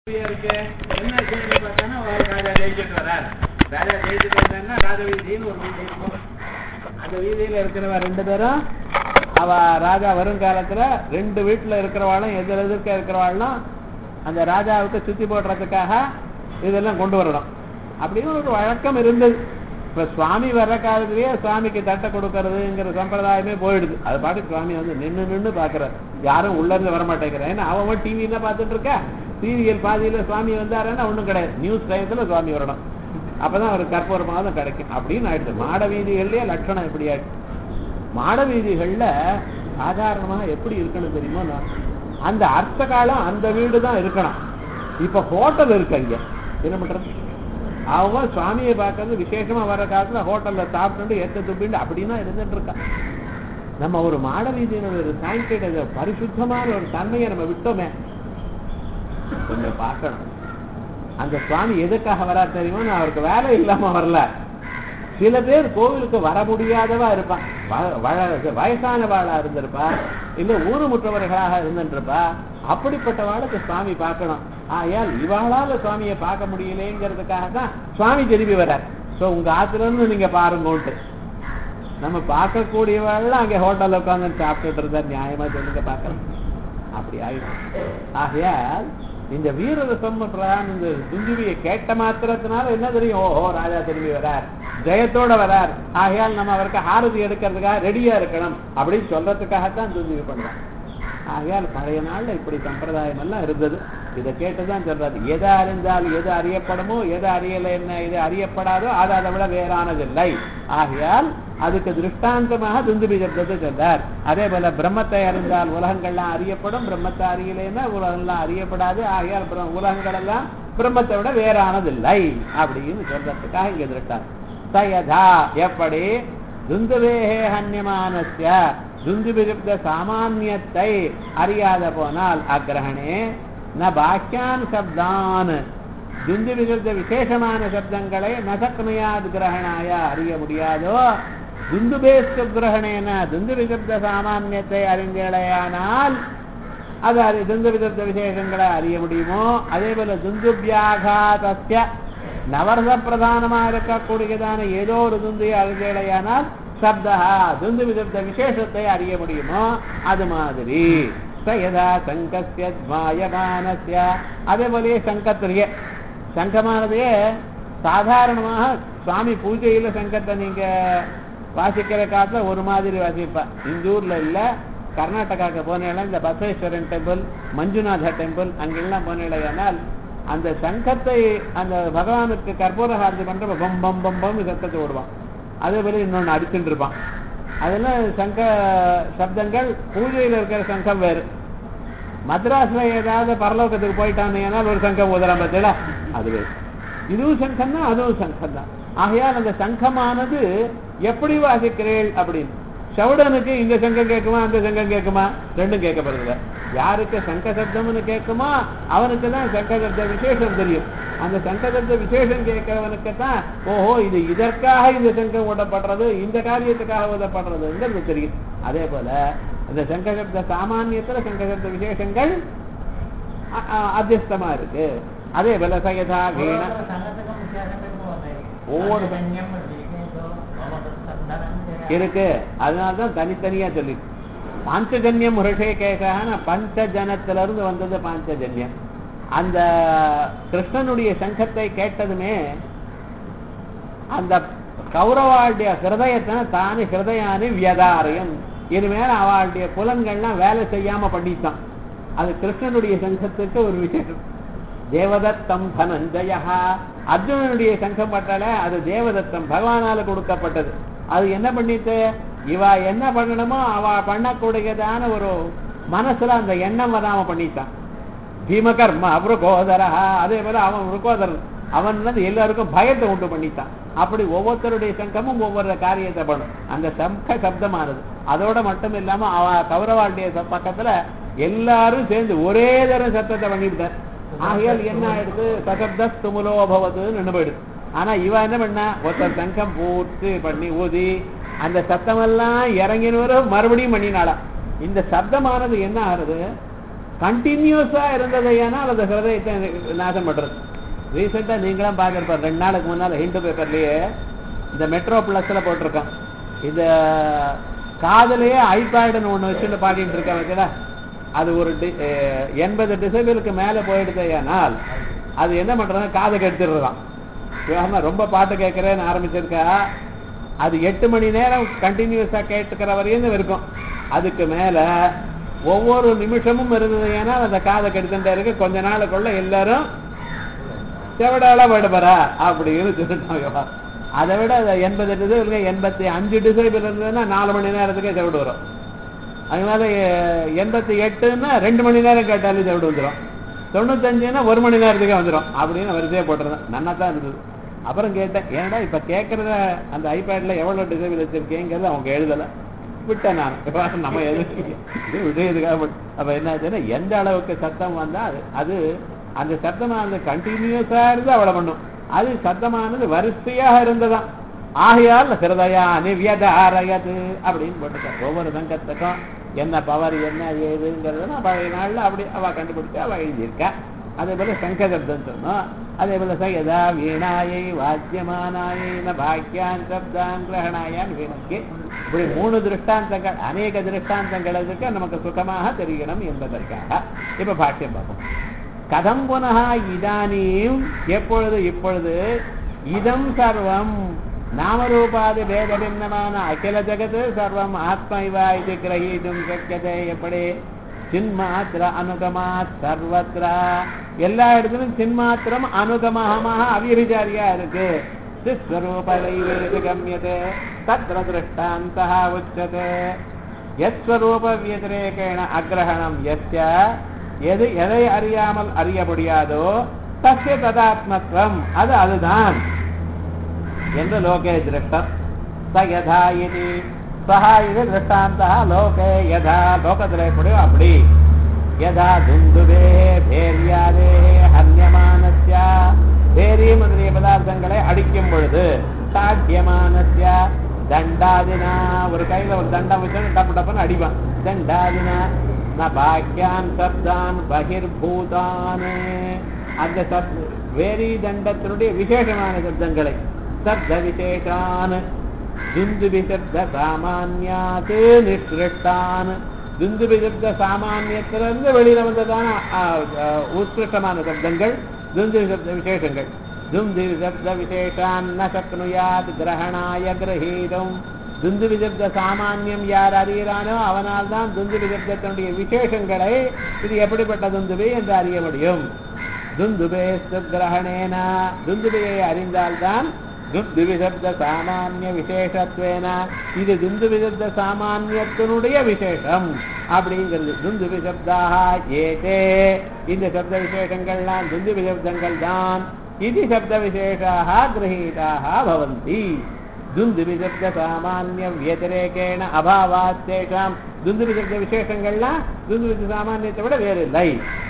கேள்வியா இருக்கு என்ன கேள்வி பார்த்தானா ஒரு ராஜா ஜெயிச்சுட்டு வரார் ராஜா ஜெயிச்சுட்டு வந்தாருன்னா ராஜ வீதின்னு ஒரு வீதி இருக்கும் அந்த வீதியில இருக்கிறவ ரெண்டு பேரும் அவ ராஜா வருங்காலத்துல ரெண்டு வீட்டுல இருக்கிறவாளும் எதிர் எதிர்க்க இருக்கிறவாளும் அந்த ராஜாவுக்கு சுத்தி போடுறதுக்காக இதெல்லாம் கொண்டு வரணும் அப்படின்னு ஒரு வழக்கம் இருந்தது இப்ப சுவாமி வர்ற காலத்திலேயே சுவாமிக்கு தட்டை கொடுக்கறதுங்கிற சம்பிரதாயமே போயிடுது அது பாட்டுக்கு சுவாமி வந்து நின்னு நின்னு பாக்குறாரு யாரும் உள்ள இருந்து வர மாட்டேங்கிறேன் ஏன்னா அவன் டிவியில பார்த்துட்டு இருக்கா சீரியல் பாதியில சுவாமி வந்தாருன்னா ஒண்ணும் கிடையாது நியூஸ் டயத்துல சுவாமி வரணும் அப்பதான் அவருக்கு கற்பூர மாதம் கிடைக்கும் அப்படின்னு ஆயிடுது மாட வீதிகள்லயே லட்சணம் எப்படி ஆயிடுச்சு மாட வீதிகள்ல சாதாரணமா எப்படி இருக்கணும் தெரியுமா நான் அந்த அர்த்த காலம் அந்த வீடு தான் இருக்கணும் இப்ப ஹோட்டல் இருக்கு அங்க என்ன பண்றது அவங்க சுவாமியை பார்க்கறது விசேஷமா வர காலத்துல ஹோட்டல்ல சாப்பிட்டு எத்த துப்பிண்டு அப்படின்னா இருந்துட்டு இருக்கா நம்ம ஒரு மாட வீதியினுடைய ஒரு சாங்கிட்ட பரிசுத்தமான ஒரு தன்மையை நம்ம விட்டோமே கொஞ்சம் பார்க்கணும் அந்த சுவாமி எதுக்காக வரா தெரியுமா நான் அவருக்கு வேலை இல்லாம வரல சில பேர் கோவிலுக்கு வர முடியாதவா இருப்பான் வ- வ- வயசானவாளா இருந்திருப்பா இல்ல ஊருமுற்றவர்களாக இருந்துருப்பா அப்படிப்பட்டவாளுக்கு சுவாமி பார்க்கணும் ஆயால் இவாளால சுவாமியை பார்க்க முடியலேங்கிறதுக்காக தான் சுவாமி திரும்பி வர்றார் சோ உங்க ஆத்துல இருந்து நீங்க பாருங்கன்ட்டு நம்ம பார்க்கக்கூடியவாள் அங்க ஹோட்டல்ல உட்காந்து சாப்பிட்டுட்டு இருந்தா நியாயமா சொல்லுங்க பார்க்கலாம் அப்படி ஆயிடும் ஆகையால் இந்த வீரரசம் பிரதான் இந்த துஞ்சுவியை கேட்ட மாத்திரத்தினால என்ன தெரியும் ஓஹோ ராஜா திரும்பி வரார் ஜெயத்தோட வரார் ஆகையால் நம்ம அவருக்கு ஆரதி எடுக்கிறதுக்காக ரெடியா இருக்கணும் அப்படின்னு சொல்றதுக்காகத்தான் துஞ்சுவி பண்றோம் ஆகையால் பழைய நாள்ல இப்படி சம்பிரதாயம் எல்லாம் இருந்தது இதை கேட்டுதான் சொல்றாரு எதை அறிந்தால் எது அறியப்படுமோ எது அறியல என்ன எது அறியப்படாதோ அது அதை விட வேறானதில்லை ஆகையால் அதுக்கு திருஷ்டாந்தமாக துந்துபி சப்தத்தை சொல்றார் அதே போல பிரம்மத்தை அறிந்தால் உலகங்கள்லாம் அறியப்படும் பிரம்மத்தை அறியலைன்னா உலகம்லாம் அறியப்படாது ஆகையால் பிர- உலகங்கள் எல்லாம் பிரம்மத்தை விட வேறானதில்லை அப்படின்னு சொல்றதுக்காக இங்க திருஷ்டாந்தம் சயதா எப்படி துந்துவேகே ஹன்யமானஸ்ய துந்துபிருப்த சாமானியத்தை அறியாத போனால் அக்கிரகணே ந பாக்கியான் சப்தான் துந்துபிருப்த விசேஷமான சப்தங்களை நசக்னயாத் கிரகணாய அறிய முடியாதோ துந்துபேஸ்க கிரகணேன துந்துபிருப்த சாமானியத்தை அறிந்தேடையானால் அது அறி துந்து விதத்த விசேஷங்களை அறிய முடியுமோ அதே போல துந்துபியாகாதஸ்ய நவரச பிரதானமா இருக்கக்கூடியதான ஏதோ ஒரு துந்தியை அறிந்தேடையானால் சப்தா துந்து விதத்த விசேஷத்தை அறிய முடியுமோ அது மாதிரி ச யதா சங்கஸ்ய மாயமானஸ்ய அதே போலயே சங்கத்திலேயே சங்கமானதையே சாதாரணமாக சுவாமி பூஜையில சங்கத்தை நீங்க வாசிக்கிற காலத்துல ஒரு மாதிரி வாசிப்பா இந்த ஊர்ல இல்ல கர்நாடகாவுக்கு போனேன்னா இந்த பசவேஸ்வரன் டெம்பிள் மஞ்சுநாத டெம்பிள் அங்கெல்லாம் போனேனால் அந்த சங்கத்தை அந்த பகவானுக்கு கற்பூரஹாரதி பண்ற பம் பம் பம் பம் சத்தத்தை விடுவான் அதே போல இன்னொன்னு அடிச்சுட்டு இருப்பான் அதெல்லாம் சங்க சப்தங்கள் பூஜையில இருக்கிற சங்கம் வேறு மദ്രാஸ்ல ஏதாவது பரலோகத்துக்கு போயிட்டானேனா ஒரு சங்கம் ஊதுறான் பார்த்தீங்களா அது வேறு இதுவும் சங்கம் தான் அதுவும் சங்கம் தான் ஆகையால் அந்த சங்கமானது எப்படி வாசிக்கிறேள் அப்படின்னு சவுடனுக்கு இந்த சங்கம் கேட்குமா அந்த சங்கம் கேட்குமா ரெண்டும் கேட்கப்படுறதில்ல யாருக்கு சங்க சப்தம்னு கேட்குமா அவனுக்கு தான் சங்க சப்த விசேஷம் தெரியும் அந்த சங்க சப்த விசேஷம் கேட்கிறவனுக்கு தான் ஓஹோ இது இதற்காக இந்த சங்கம் ஓடப்படுறது இந்த காரியத்துக்காக ஓதப்படுறதுங்கிறது தெரியும் அதே போல அந்த சங்க சப்த சாமானியத்துல சங்க சப்த விசேஷங்கள் அ- அ- அத்தியஸ்தமா இருக்கு அதே போல சயதா கீண ஒவ்வொரு இருக்கு அதனாலதான் தனித்தனியா சொல்லி பாஞ்சஜன்யம் ரிஷே கேசான பஞ்சஜனத்துல இருந்து வந்தது பாஞ்சஜன்யம் அந்த கிருஷ்ணனுடைய சங்கத்தை கேட்டதுமே அந்த கௌரவாளுடைய ஹிருதயத்தை தானே ஹிருதயானி வியதாரியம் இனிமேல் அவளுடைய புலன்கள்லாம் வேலை செய்யாம பண்ணித்தான் அது கிருஷ்ணனுடைய சங்கத்துக்கு ஒரு விசேஷம் தேவதத்தம் தனஞ்சயா அர்ஜுனனுடைய சங்கம் பட்டால அது தேவதத்தம் பகவானால கொடுக்கப்பட்டது அது என்ன பண்ணிட்டு இவ என்ன பண்ணணுமோ அவ பண்ணக்கூடியதான ஒரு மனசுல அந்த எண்ணம் வராம பண்ணிட்டான் பீமகர்ம அவருகோதரா அதே போல அவன் ருகோதரன் அவன் வந்து எல்லாருக்கும் பயத்தை உண்டு பண்ணிட்டான் அப்படி ஒவ்வொருத்தருடைய சங்கமும் ஒவ்வொரு காரியத்தை பண்ணும் அந்த சங்க சப்தமானது அதோட மட்டும் இல்லாம அவ கௌரவாளுடைய ச- பக்கத்துல எல்லாரும் சேர்ந்து ஒரே தரம் சத்தத்தை பண்ணிவிட்டார் ஆகையால் என்ன ஆயிடுது சசப்த துமுலோ பவதுன்னு நின்று போயிடுது ஆனா இவ என்ன பண்ணா ஒருத்தர் சங்கம் பூர்த்தி பண்ணி ஊதி அந்த சத்தமெல்லாம் இறங்கினவரும் மறுபடியும் பண்ணினாளாம் இந்த சப்தமானது என்ன ஆகுது கண்டினியூஸா இருந்ததையானால் அந்த ஹிருதயத்தை நாசம் பண்றது ரீசெண்டா நீங்களும் பார்த்துருப்பார் ரெண்டு நாளுக்கு முன்னால ஹிந்து பேப்பர்லயே இந்த மெட்ரோ பிளஸ்ல போட்டிருக்கான் இந்த காதலையே ஐபேடுன்னு ஒண்ணு வச்சுட்டு பாடிட்டு இருக்க வச்சுடா அது ஒரு டி- அஹ் எண்பது டிசைபிளுக்கு மேல போயிடுதையானால் அது என்ன பண்றாங்க காதை கெடுத்துடுறான் விவகாரமா ரொம்ப பாட்டு கேட்கறேன்னு ஆரம்பிச்சிருக்கா அது எட்டு மணி நேரம் கண்டினியூஸா கேட்டுக்கிற வரையும் இருக்கும் அதுக்கு மேல ஒவ்வொரு நிமிஷமும் இருந்தது ஏன்னா அந்த காதை கெடுத்துட்டே இருக்கு கொஞ்ச நாளுக்குள்ள எல்லாரும் செவடால விடுபறா அப்படின்னு சொல்லிட்டாங்க அதை விட அது எண்பது டிசைபிள் எண்பத்தி அஞ்சு டிசைபிள் இருந்ததுன்னா நாலு மணி நேரத்துக்கே செவிடு வரும் அதனால எ- எண்பத்தி எட்டுன்னா ரெண்டு மணி நேரம் கேட்டாலும் செவிடு வந்துடும் தொண்ணூத்தஞ்சுன்னா ஒரு மணி நேரத்துக்கே வந்துடும் அப்படின்னு வரிசையா போட்டிருந்தேன் நன்னா தான் இருந்தது அப்புறம் கேட்டேன் ஏன்டா இப்ப கேட்கறத அந்த ஐபேட்ல எவ்வளவு டிசைபிள் வச்சிருக்கேங்கிறது அவங்க எழுதல விட்டேன் நான் விவகாரம் நம்ம எது இது விஷயத்துக்காக விட்டு- அப்ப என்ன ஆச்சுன்னா எந்த அளவுக்கு சத்தம் வந்தா அது அது அந்த சத்தமானது கண்டினியூஸா இருந்து அவ்வளவு பண்ணும் அது சத்தமானது வரிசையாக இருந்ததாம் ஆகையால் ஹிருதயா நிவியதாரயது அப்படின்னு போட்டுக்க ஒவ்வொரு சங்கத்துக்கும் என்ன பவர் என்ன ஏதுங்கிறத நான் பழைய நாள்ல அப்படி அவ கண்டுபிடிச்சு அவ எழுதியிருக்கா அதே போல சங்கசப்தம் சொன்னோம் அதே போல சயதா வீணாயை வாத்தியமானாயை ந பாக்கியான் சப்தான் கிரகணாயான் வீணக்கு இப்படி மூணு திருஷ்டாந்தங்கள் அநேக திருஷ்டாந்தங்கள் இருக்கு நமக்கு சுத்தமாக தெரியணும் என்பதற்காக இப்ப பாஷ்யம் பார்ப்போம் கதம் புனः இதானீம் எப்பொழுது இப்பொழுது இதம் சர்வம் நாமரூபாதி பேத பின்னமான அகில ஜகத் சர்வம் ஆத்மைவா இது கிரகீதும் சக்கியதே எப்படி சின்மாத்திர அனுகமாத் சர்வத்ரா எல்லா இடத்திலும் சின்மாத்திரம் அனுகமகமாக அவிரிஜாரியா இருக்கு சிஸ்வரூபைவேது கம்யதே தத்ர திருஷ்டாந்தः உச்சதே யஸ்வரூப வியதிரேகேண அக்ரஹணம் யஸ்ய எது எதை அறியாமல் அறிய முடியாதோ தஸ்ய ததாத்மத்வம் அது அதுதான் என்று லோகே திருஷ்டம் ச யதா இது சஹா இது திருஷ்டாந்தா லோகே யதா லோகத்தில் எப்படியோ அப்படி யதா துந்துவே பேரியாதே ஹன்யமானஸ்ய பேரி முதலிய பதார்த்தங்களை அடிக்கும் பொழுது சாத்தியமானஸ்ய தண்டாதினா ஒரு கையில ஒரு தண்டம் வச்சு டப்பு டப்புன்னு அடிப்பான் தண்டாதினா ந பாக்கியான் சப்தான் பகிர்பூதான் அந்த சப் வேரி தண்டத்தினுடைய விசேஷமான சப்தங்களை சப்த விசேஷான் துந்துபி சப்த சாமானியாத்து நிஷ்கிருஷ்டான் துந்துபி சப்த சாமானியத்திலிருந்து வெளியில வந்ததான ஆ, ஆ, உத்கிருஷ்டமான சப்தங்கள் துந்துபி சப்த விசேஷங்கள் துந்துபி சப்த விசேஷான் ந சக்னுயாத் கிரகணாய கிரகீதம் துந்துபி சப்த சாமானியம் யார் அறிகிறானோ அவனால் தான் துந்துபி சப்தத்தினுடைய விசேஷங்களை இது எப்படிப்பட்ட துந்துபி என்று அறிய முடியும் துந்துபே கிரகணேன துந்துபியை அறிந்தால்தான் துந்துவிசப்த சாமானிய விசேஷத்வேன இது துந்துவிசப்த சாமானியத்தினுடைய விசேஷம் அப்படிங்கிறது துந்துவிசப்தாக ஏதே இந்த சப்த விசேஷங்கள்லாம் துந்துவிசப்தங்கள் தான் இது சப்த விசேஷாக கிரகீதாக பவந்தி துந்துவிசப்த சாமானிய வியதிரேகேண அபாவாத் தேஷாம் துந்துவிசப்த விசேஷங்கள்லாம் துந்துவிச சாமானியத்தை விட வேறு இல்லை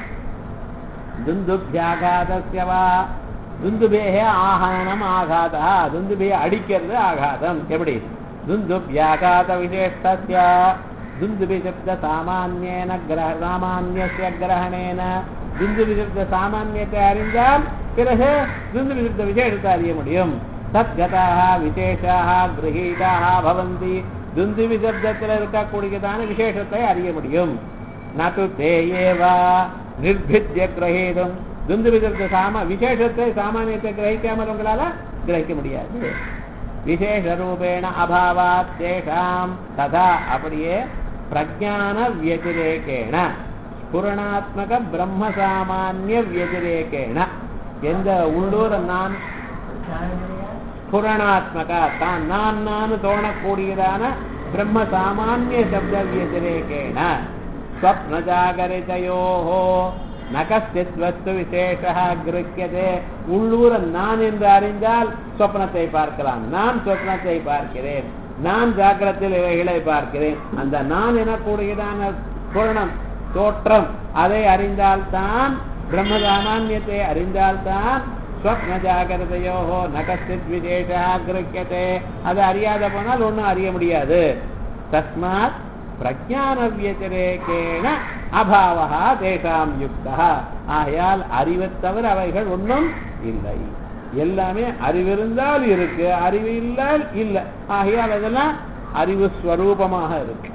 துந்துபியாகாதஸ்ய வா துந்துபேக ஆகானம் ஆகாதா துந்துபியை அடிக்கிறது ஆகாதம் எப்படி துந்துபியாகாத விசேஷஸ்ய துந்துபி சப்த சாமானியேன கிரக சாமானியஸ்ய கிரகணேன துந்துபி சப்த சாமானியத்தை அறிந்தால் பிறகு துந்துபி சப்த விசேஷத்தை அறிய முடியும் தத்கதாக விசேஷாக கிரகீதாக பவந்தி துந்துபி சப்தத்தில் இருக்கக்கூடியதான விசேஷத்தை அறிய முடியும் நது தேயேவா நிர்பித்ய கிரகீதம் துந்து விதத்த சாம விசேஷத்தை சாமானியத்தை கிரகிக்காமல் உங்களால கிரகிக்க முடியாது விசேஷ ரூபேண அபாவாத் தேஷாம் ததா அப்படியே பிரஜான வியதிரேகேண ஸ்புரணாத்மக பிரம்ம சாமானிய வியதிரேகேண எந்த உள்ளூர் நான் ஸ்புரணாத்மக தான் நான் நான் தோணக்கூடியதான பிரம்ம சாமானிய சப்த வியதிரேகேண ஸ்வப்னஜாகரிதையோः ந கஷ்டித் வஸ்து விசேஷः கிருக்கியதே உள்ளூர நான் என்று அறிந்தால் சொப்னத்தை பார்க்கலாம் நான் சொப்னத்தை பார்க்கிறேன் நான் ஜாக்கிரத்தில் இவைகளை பார்க்கிறேன் அந்த நான் எனக்கூடியதான பூரணம் தோற்றம் அதை அறிந்தால்தான் பிரம்ம சாமானியத்தை அறிந்தால்தான் ஸ்வப்ன ஜாகிரதையோஹோ நகஸ்தித் விசேஷா கிருக்கியதே அதை அறியாத போனால் ஒன்றும் அறிய முடியாது தஸ்மாத் பிரஜான வியதிரேகேண அபாவா தேசாம் யுக்தா ஆகையால் அறிவை தவிர அவைகள் ஒன்றும் இல்லை எல்லாமே அறிவிருந்தால் இருக்கு அறிவு இல்லால் இல்லை ஆகையால் அதெல்லாம் அறிவு ஸ்வரூபமாக இருக்கு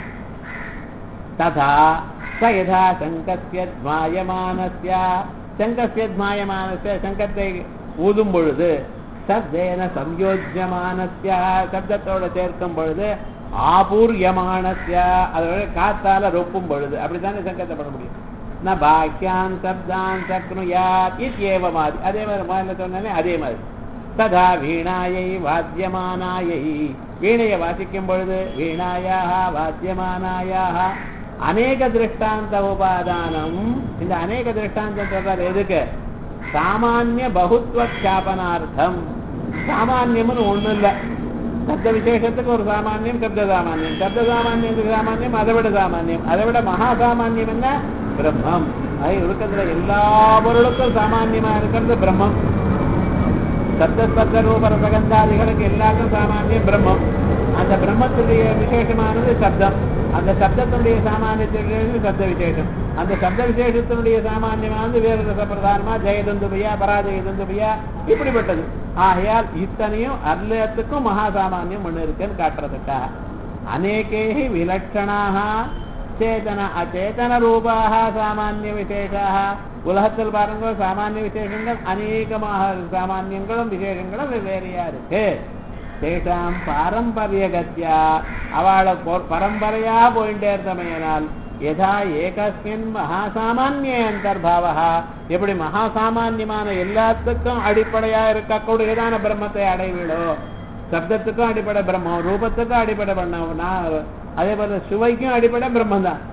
ததா ச யதா சங்கஸ்ய துவாயமானஸ்ய சங்கஸ்ய துவாயமானஸ்ய சங்கத்தை ஊதும் பொழுது சப்தேன சம்யோஜ்யமானஸ்ய சப்தத்தோட சேர்க்கும் பொழுது ஆபூர்யமானஸ்ய அதோட காத்தால ரொப்பும் பொழுது அப்படித்தானே சங்கத்தை பண்ண முடியும் ந பாக்கியான் சப்தான் சக்னுயாத் இத்யேவ மாதிரி அதே மாதிரி முதல்ல சொன்னாலே அதே மாதிரி ததா வீணாயை வாத்தியமானாயை வீணையை வாசிக்கும் பொழுது வீணாயாக வாத்தியமானாயாக அநேக திருஷ்டாந்த உபாதானம் இந்த அநேக திருஷ்டாந்தம் சொல்றாரு எதுக்கு சாமானிய பகுத்வ சாபனார்த்தம் சாமானியம்னு ஒண்ணு இல்ல சப்த விசேஷத்துக்கு ஒரு சாமானியம் சப்த சாமானியம் சப்த சாமானியத்துக்கு சாமானியம் அதை விட சாமானியம் அதை விட மகா சாமானியம் என்ன பிரம்மம் அது இருக்கிறதுல எல்லா பொருளுக்கும் சாமானியமா இருக்கிறது பிரம்மம் சப்தஸ்பர்த ரூப ரசகந்தாதிகளுக்கு எல்லாருக்கும் சாமானியம் பிரம்மம் அந்த பிரம்மத்துடைய விசேஷமானது சப்தம் அந்த சப்தத்தினுடைய சாமானியத்தினுடைய சப்த விசேஷம் அந்த சப்த விசேஷத்தினுடைய சாமானியமானது வேறு ரசப்பிரதானமா ஜெயதந்துபியா பராஜயதந்துபியா இப்படிப்பட்டது ஆகையால் இத்தனையும் அல்லத்துக்கும் மகா சாமானியம் ஒண்ணு இருக்குன்னு காட்டுறதுக்காக அநேகே விலட்சணாக சேதன அச்சேதன ரூபாக சாமானிய விசேஷாக உலகத்தில் பாருங்க சாமானிய விசேஷங்கள் அநேகமாக சாமானியங்களும் விசேஷங்களும் வெவ்வேறையா இருக்கு தேசாம் பாரம்பரிய கத்தியா அவளை பரம்பரையா போயிட்டே இருந்தமையினால் யதா ஏகஸ்மின் மகாசாமானிய அந்தர்பாவா எப்படி மகாசாமான்யமான எல்லாத்துக்கும் அடிப்படையா இருக்கக்கூடியதான பிரம்மத்தை அடைவிடோ சப்தத்துக்கும் அடிப்படை பிரம்மம் ரூபத்துக்கும் அடிப்படை பண்ண அதே போல சுவைக்கும் அடிப்படை பிரம்மம் தான்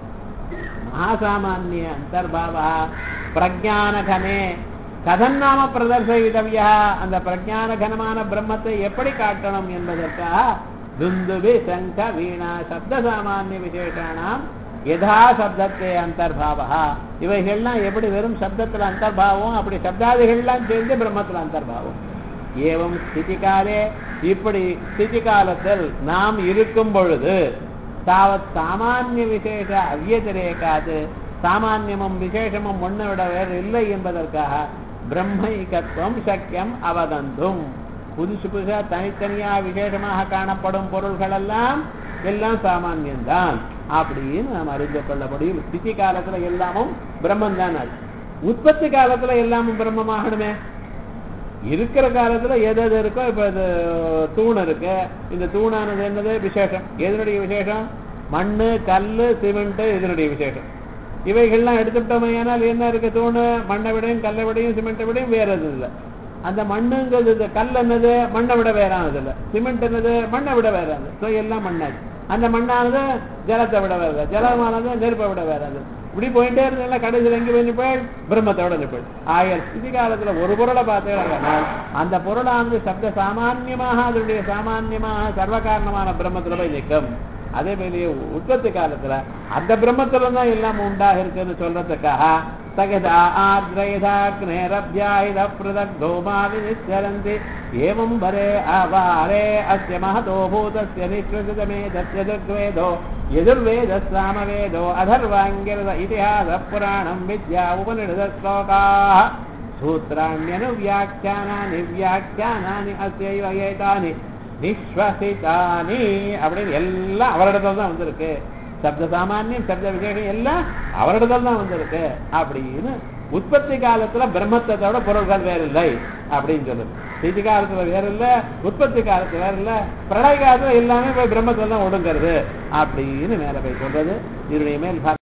மகாசாமானிய அந்தர்பாவா பிரஜான கனே கதன் நாம பிரதர்சயிதவியா அந்த பிரஜான கனமான பிரம்மத்தை எப்படி காட்டணும் என்பதற்காக துந்துபி சங்க வீணா சப்த சாமானிய விசேஷானாம் யதா சப்தத்தை அந்தர்பாவா இவைகள்லாம் எப்படி வெறும் சப்தத்துல அந்தர்பாவம் அப்படி சப்தாதிகள்லாம் சேர்ந்து பிரம்மத்துல அந்தர்பாவம் ஏவம் ஸ்திதி காலே இப்படி ஸ்திதி காலத்தில் நாம் இருக்கும் பொழுது தாவத் சாமானிய விசேஷ அவ்யதிரேகாது சாமானியமும் விசேஷமும் ஒண்ணு விட வேறு இல்லை என்பதற்காக பிரம்மைகத்துவம் சக்கியம் அவகந்தும் புதுசு புதுசா தனித்தனியா விசேஷமாக காணப்படும் பொருள்கள் எல்லாம் எல்லாம் சாமானியம்தான் அப்படின்னு நாம் அறிந்து கொள்ள முடியும் ஸ்திதி காலத்துல எல்லாமும் பிரம்மன் தான் அது உற்பத்தி காலத்துல எல்லாமும் பிரம்மமாகணுமே இருக்கிற காலத்துல எது எது இருக்கோ இப்ப இது தூண் இருக்கு இந்த தூணானது என்னது விசேஷம் எதனுடைய விசேஷம் மண்ணு கல்லு சிமெண்ட் இதனுடைய விசேஷம் இவைகள்லாம் எடுத்துட்டோமையானால் என்ன இருக்கு தூணு மண்ணை விடையும் கல்லை விடையும் சிமெண்ட்டை விடையும் வேற எதுவும் இல்லை அந்த மண்ணுங்கிறது இந்த கல் என்னது மண்ணை விட வேறானது இல்லை சிமெண்ட் என்னது மண்ணை விட வேறானது ஸோ எல்லாம் மண்ணாச்சு அந்த மண்ணானது ஜலத்தை விட வேறது ஜலமானது நெருப்பை விட வேறாது இப்படி போயிட்டே இருந்தீங்கன்னா கடைசியில் எங்க போய் நிற்பேள் பிரம்மத்தோட நிற்பேள் ஆயர் ஸ்திதி காலத்துல ஒரு பொருளை பார்த்தீங்கன்னா அந்த பொருளானது சப்த சாமான்யமாக அதனுடைய சாமான்யமாக சர்வ காரணமான பிரம்மத்துல போய் நிற்கும் அதே மாதிரி உற்பத்தி காலத்துல அந்த பிரம்மத்துல தான் எல்லாம் உண்டாக இருக்குன்னு சொல்றதுக்காக சகதா ஆத்ரயதாக்னேரப்யாயுத பிரதக்தோமா வினிச்சரந்தி ஏவம் வரே அவாரே அஸ்ய மகதோ பூதஸ்ய நிஸ்வசிதமே தத்யதுர்வேதோ यजुर्वेद सामवेदो अधर्वाङ्गिरद इतिहास पुराणं विद्या उपनिषद श्लोकाः सूत्राण्यनुव्याख्यानानि व्याख्यानानि अस्यैव एतानि நிஸ்வசிதானி அப்படின்னு எல்லாம் அவரிடத்துல தான் வந்திருக்கு சப்த சாமானியம் சப்த விசேஷம் எல்லாம் அவரிடத்துல தான் வந்திருக்கு அப்படின்னு உற்பத்தி காலத்துல பிரம்மத்தோட பொருள்கள் வேற இல்லை அப்படின்னு சொல்லுது ஸ்திதி காலத்துல வேற இல்ல உற்பத்தி காலத்துல வேற இல்ல பிரளய காலத்துல எல்லாமே போய் பிரம்மத்துல தான் ஒடுங்கிறது அப்படின்னு மேல போய் சொல்றது இதனுடைய மேல்